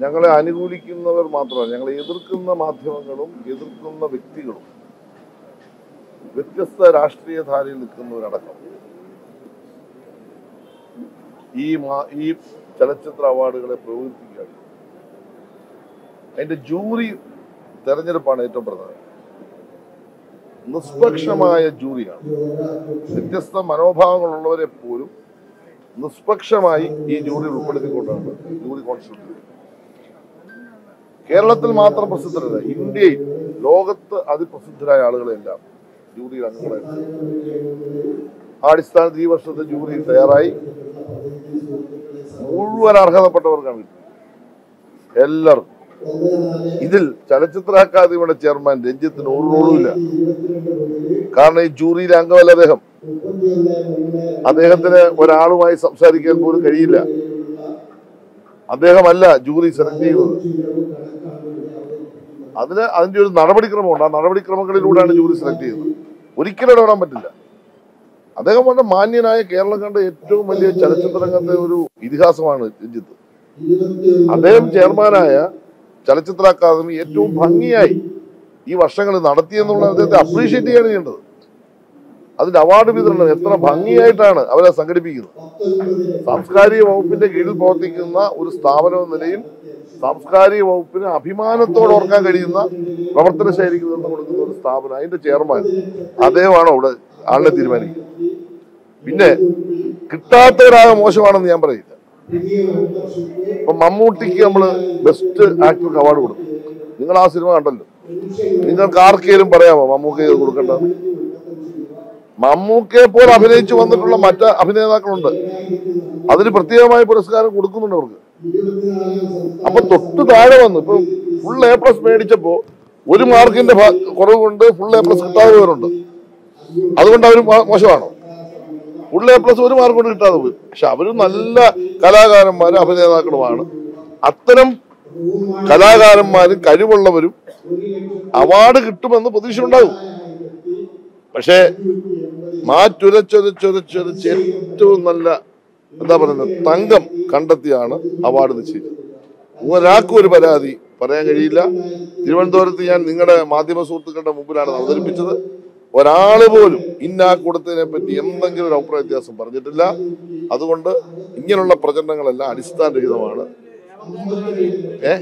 ഞങ്ങളെ അനുകൂലിക്കുന്നവർ മാത്രമല്ല ഞങ്ങളെ എതിർക്കുന്ന മാധ്യമങ്ങളും എതിർക്കുന്ന വ്യക്തികളും വ്യത്യസ്ത രാഷ്ട്രീയ ധാരയിൽ നിൽക്കുന്നവരടക്കം ഈ മാ- ഈ ചലച്ചിത്ര അവാർഡുകളെ പ്രകീർത്തിക്കുകയാണ് അതിന്റെ ജൂറി തെരഞ്ഞെടുപ്പാണ് ഏറ്റവും പ്രധാനം നിഷ്പക്ഷമായ ജൂറിയാണ് വ്യത്യസ്ത മനോഭാവങ്ങളുള്ളവരെ പോലും നിഷ്പക്ഷമായി ഈ ജൂറി ഉൾപ്പെടുത്തിക്കൊണ്ടാണ് ജൂറി കോൺസ്റ്റിറ്റ്യൂട്ട് ചെയ്തത് കേരളത്തിൽ മാത്രം പ്രസിദ്ധരല്ല ഇന്ത്യയിൽ ലോകത്ത് അതിപ്രസിദ്ധരായ ആളുകളെല്ലാം ജൂറിയിൽ അംഗങ്ങളായിരുന്നു ആ അടിസ്ഥാനത്തിൽ ഈ വർഷത്തെ ജൂറി തയ്യാറായി മുഴുവൻ അർഹതപ്പെട്ടവർക്കാണ് കിട്ടിയത് എല്ലാവർക്കും ഇതിൽ ചലച്ചിത്ര അക്കാദമിയുടെ ചെയർമാൻ രഞ്ജിത്തിന് ഒരു റോളുമില്ല കാരണം ഈ ജൂറിയിലെ അംഗമല്ല അദ്ദേഹം അദ്ദേഹത്തിന് ഒരാളുമായി സംസാരിക്കാൻ പോലും കഴിയില്ല അദ്ദേഹമല്ല ജൂറി സെലക്ട് ചെയ്യുന്നത് അതിന് അതിന്റെ ഒരു നടപടിക്രമമുണ്ട് ആ നടപടിക്രമങ്ങളിലൂടെയാണ് ജൂറി സെലക്ട് ചെയ്യുന്നത് ഒരിക്കലും ഇടപെടാൻ പറ്റില്ല അദ്ദേഹം വളരെ മാന്യനായ കേരളം കണ്ട ഏറ്റവും വലിയ ചലച്ചിത്ര രംഗത്തെ ഒരു ഇതിഹാസമാണ് രഞ്ജിത്ത് അദ്ദേഹം ചെയർമാനായ ചലച്ചിത്ര അക്കാദമി ഏറ്റവും ഭംഗിയായി ഈ വർഷങ്ങൾ നടത്തിയെന്നുള്ള അദ്ദേഹത്തെ അപ്രീഷിയേറ്റ് ചെയ്യാണ് ചെയ്യേണ്ടത് അതിന്റെ അവാർഡ് വിതരണം എത്ര ഭംഗിയായിട്ടാണ് അവരെ സംഘടിപ്പിക്കുന്നത് സാംസ്കാരിക വകുപ്പിന്റെ കീഴിൽ പ്രവർത്തിക്കുന്ന ഒരു സ്ഥാപനം എന്ന നിലയിൽ സാംസ്കാരിക വകുപ്പിന് അഭിമാനത്തോടെ ഓർക്കാൻ കഴിയുന്ന പ്രവർത്തന ശൈലിക്ക് നിന്ന് കൊടുക്കുന്ന ഒരു സ്ഥാപനം അതിന്റെ ചെയർമാൻ അദ്ദേഹമാണ് അവിടെ ആളിനെ തീരുമാനിക്കുന്നത് പിന്നെ കിട്ടാത്തവരാകെ മോശമാണെന്ന് ഞാൻ പറയില്ല ഇപ്പൊ മമ്മൂട്ടിക്ക് നമ്മള് ബെസ്റ്റ് ആക്ടർക്ക് അവാർഡ് കൊടുത്തു നിങ്ങൾ ആ സിനിമ കണ്ടല്ലോ നിങ്ങൾക്ക് ആർക്കെങ്കിലും പറയാമോ മമ്മൂക്ക ഇത് കൊടുക്കേണ്ടത് മമ്മൂക്കയെ പോലെ അഭിനയിച്ചു വന്നിട്ടുള്ള മറ്റ് അഭിനേതാക്കളുണ്ട് അതിന് പ്രത്യേകമായ പുരസ്കാരം കൊടുക്കുന്നുണ്ട് അവർക്ക് അപ്പൊ തൊട്ട് താഴെ വന്നു ഇപ്പൊ ഫുൾ എ പ്ലസ് മേടിച്ചപ്പോ ഒരു മാർക്കിന്റെ ഭാ- കുറവ് കൊണ്ട് ഫുൾ എ പ്ലസ് കിട്ടാതെ പോയവരുണ്ട് അതുകൊണ്ട് അവർ മോശമാണോ ഫുൾ എ പ്ലസ് ഒരു മാർക്ക് കൊണ്ട് കിട്ടാതെ പോയി പക്ഷെ അവര് നല്ല കലാകാരന്മാരും അഭിനേതാക്കളുമാണ് അത്തരം കലാകാരന്മാരും കഴിവുള്ളവരും അവാർഡ് കിട്ടുമെന്ന് പ്രതീക്ഷ ഉണ്ടാകും പക്ഷേ മാറ്റുരച്ചൊരച്ചൊരച്ചൊരച്ച് ഏറ്റവും നല്ല എന്താ പറയുന്നത് തങ്കം കണ്ടെത്തിയാണ് അവാർഡ് നിശ്ചയിച്ചത് ഒരാൾക്കും ഒരു പരാതി പറയാൻ കഴിയില്ല തിരുവനന്തപുരത്ത് ഞാൻ നിങ്ങളുടെ മാധ്യമ സുഹൃത്തുക്കളുടെ മുമ്പിലാണ് ഇത് അവതരിപ്പിച്ചത് ഒരാള് പോലും ഇന്ന കൊടുത്തതിനെ പറ്റി എന്തെങ്കിലും ഒരു അഭിപ്രായ വ്യത്യാസം പറഞ്ഞിട്ടില്ല അതുകൊണ്ട് ഇങ്ങനെയുള്ള പ്രചരണങ്ങളെല്ലാം അടിസ്ഥാനരഹിതമാണ് ഏ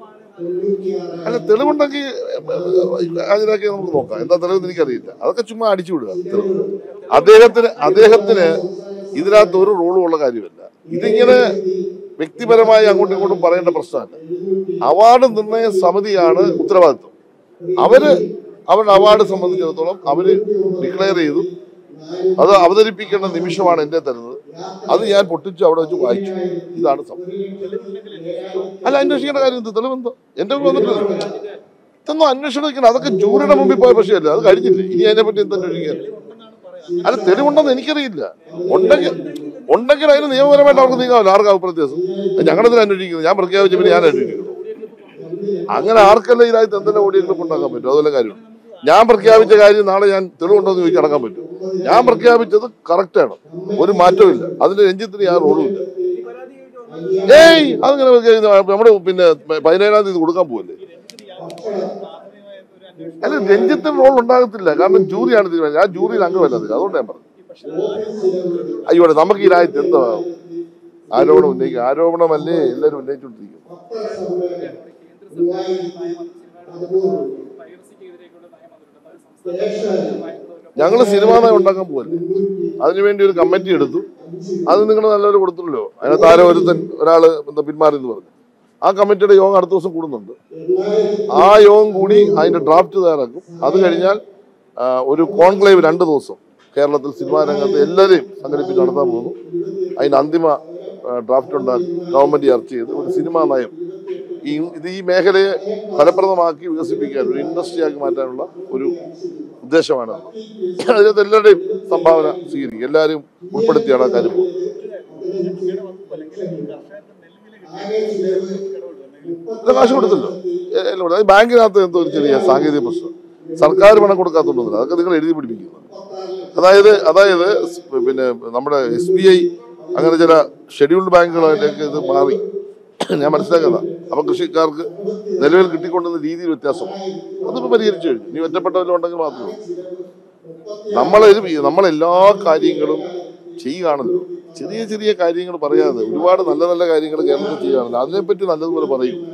അല്ല തെളിവുണ്ടെങ്കിൽ അതിനൊക്കെ നമുക്ക് നോക്കാം എന്താ തെളിവെന്ന് എനിക്കറിയില്ല അതൊക്കെ ചുമ്മാ അടിച്ചു വിടുക തെളിവ് അദ്ദേഹത്തിന് അദ്ദേഹത്തിന് ഇതിനകത്ത് ഒരു റോളും ഉള്ള കാര്യമല്ല ഇതിങ്ങനെ വ്യക്തിപരമായി അങ്ങോട്ടും ഇങ്ങോട്ടും പറയേണ്ട പ്രശ്നമല്ല അവാർഡ് നിർണയ സമിതിയാണ് ഉത്തരവാദിത്വം അവര് അവരുടെ അവാർഡ് സംബന്ധിച്ചിടത്തോളം അവര് ഡിക്ലെയർ ചെയ്തു അത് അവതരിപ്പിക്കേണ്ട നിമിഷമാണ് എന്റെ തരുന്നത് അത് ഞാൻ പൊട്ടിച്ചു അവിടെ വെച്ച് വായിച്ചു ഇതാണ് സംഭവം അല്ല അന്വേഷിക്കേണ്ട കാര്യം എന്ത് തെളിവെന്തോ എന്റെ മുമ്പ് വന്നിട്ടില്ല ഇതൊന്നും അന്വേഷണം വെക്കണം അതൊക്കെ ജൂറിയുടെ മുമ്പിൽ പോയ പ്രശ്നമല്ല അത് കഴിഞ്ഞില്ലേ ഇനി അതിനെ പറ്റി എന്ത് അന്വേഷിക്കാൻ അല്ല തെളിവുണ്ടെന്ന് എനിക്കറിയില്ല ഉണ്ടെങ്കിൽ ഉണ്ടെങ്കിൽ അതിന് നിയമപരമായിട്ട് അവർക്ക് നീങ്ങാമല്ലോ ആർക്കും അഭിപ്രായ വ്യത്യാസം ഞങ്ങളതിൽ അന്വേഷിക്കുന്നത് ഞാൻ പ്രഖ്യാപിച്ച പിന്നെ ഞാൻ അന്വേഷിക്കുന്നു അങ്ങനെ ആർക്കല്ല ഇതിനകത്ത് എന്തെല്ലാം ഓടിയെങ്കിലും ഉണ്ടാക്കാൻ പറ്റും അതുപോലെ കാര്യം ഞാൻ പ്രഖ്യാപിച്ച കാര്യം നാളെ ഞാൻ തെളിവുണ്ടോ എന്ന് ചോദിക്കാൻ അടക്കാൻ പറ്റും ഞാൻ പ്രഖ്യാപിച്ചത് കറക്റ്റാണ് ഒരു മാറ്റവും ഇല്ല അതിന് രഞ്ജിത്തിന് യാതൊരു റോളും ഇല്ല ഏയ് അതങ്ങനെ പ്രഖ്യാപിച്ച- നമ്മുടെ പിന്നെ പതിനേഴാം തീയതി കൊടുക്കാൻ പോവല്ലേ അല്ല രഞ്ജിത്തിന് റോൾ ഉണ്ടാകത്തില്ല കാരണം ജൂറിയാണ് തീരുമാനം ഞാൻ ജൂറിയിൽ അംഗമല്ല അത് അതുകൊണ്ട് ഞാൻ പറഞ്ഞു അയ്യോടെ നമുക്ക് ഈ രാജ്യത്ത് എന്താ ആരോപണം ഉന്നയിക്കുക ആരോപണമല്ലേ എല്ലാവരും ഉന്നയിച്ചുകൊണ്ടിരിക്കുന്നത് ഞങ്ങൾ സിനിമാ നയം ഉണ്ടാക്കാൻ പോവല്ലേ അതിനുവേണ്ടി ഒരു കമ്മിറ്റി എടുത്തു അത് നിങ്ങൾ നല്ലൊരു കൊടുത്തുള്ളൂ അതിനകത്ത് ആരോ ഒരുത്തൻ ഒരാള് എന്താ പിന്മാറി എന്ന് പറഞ്ഞു ആ കമ്മിറ്റിയുടെ യോഗം അടുത്ത ദിവസം കൂടുന്നുണ്ട് ആ യോഗം കൂടി അതിന്റെ ഡ്രാഫ്റ്റ് തയ്യാറാക്കും അത് കഴിഞ്ഞാൽ ആ, ഒരു കോൺക്ലേവ് രണ്ട് ദിവസം കേരളത്തിൽ സിനിമാ രംഗത്ത് എല്ലാവരെയും സംഘടിപ്പിച്ച് നടത്താൻ പോകുന്നു അതിന് അന്തിമ ഡ്രാഫ്റ്റ് ഉണ്ടാക്കി ഗവൺമെന്റ് ചർച്ച ചെയ്ത് ഒരു സിനിമാ നയം ഈ ഇത് ഈ മേഖലയെ ഫലപ്രദമാക്കി വികസിപ്പിക്കാൻ ഒരു ഇൻഡസ്ട്രി ആക്കി മാറ്റാനുള്ള ഒരു ഉദ്ദേശമാണ് അത്. അതിനകത്ത് എല്ലാവരുടെയും സംഭാവന സ്വീകരിക്കും എല്ലാവരും ഉൾപ്പെടുത്തിയാണ് ആ കാര്യം പോകുന്നത്. ഇത് കാശ് കൊടുത്തല്ലോ എ- എല്ലാം കൊടുത്തു. അത് ബാങ്കിനകത്ത് എന്തോ ഒരു ചെറിയ സാങ്കേതിക പ്രശ്നം സർക്കാർ പണം കൊടുക്കാത്തോണ്ടൊന്നുമില്ല അതൊക്കെ നിങ്ങൾ എഴുതി പിടിപ്പിക്കുന്നത് അതായത് അതായത് സ് പിന്നെ നമ്മുടെ എസ് ബി ഐ അങ്ങനെ ചില ഷെഡ്യൂൾഡ് ബാങ്കുകളിലേക്ക് ഇത് മാറി ഞാൻ മനസ്സിലാക്കുന്നതാണ് അപ്പൊ കൃഷിക്കാർക്ക് നിലവിൽ കിട്ടിക്കൊണ്ടുന്ന രീതിയിൽ വ്യത്യാസമാണ് അതിപ്പോ പരിഹരിച്ചു കഴിഞ്ഞു ഇനി ഒറ്റപ്പെട്ടവരും ഉണ്ടെങ്കിൽ മാത്രമേ നമ്മളെ നമ്മളെല്ലാ കാര്യങ്ങളും ചെയ്യുകയാണല്ലോ ചെറിയ ചെറിയ കാര്യങ്ങൾ പറയാതെ ഒരുപാട് നല്ല നല്ല കാര്യങ്ങൾ കേരളത്തിൽ ചെയ്യുകയാണല്ലോ അതിനെപ്പറ്റി നല്ലതുപോലെ പറയും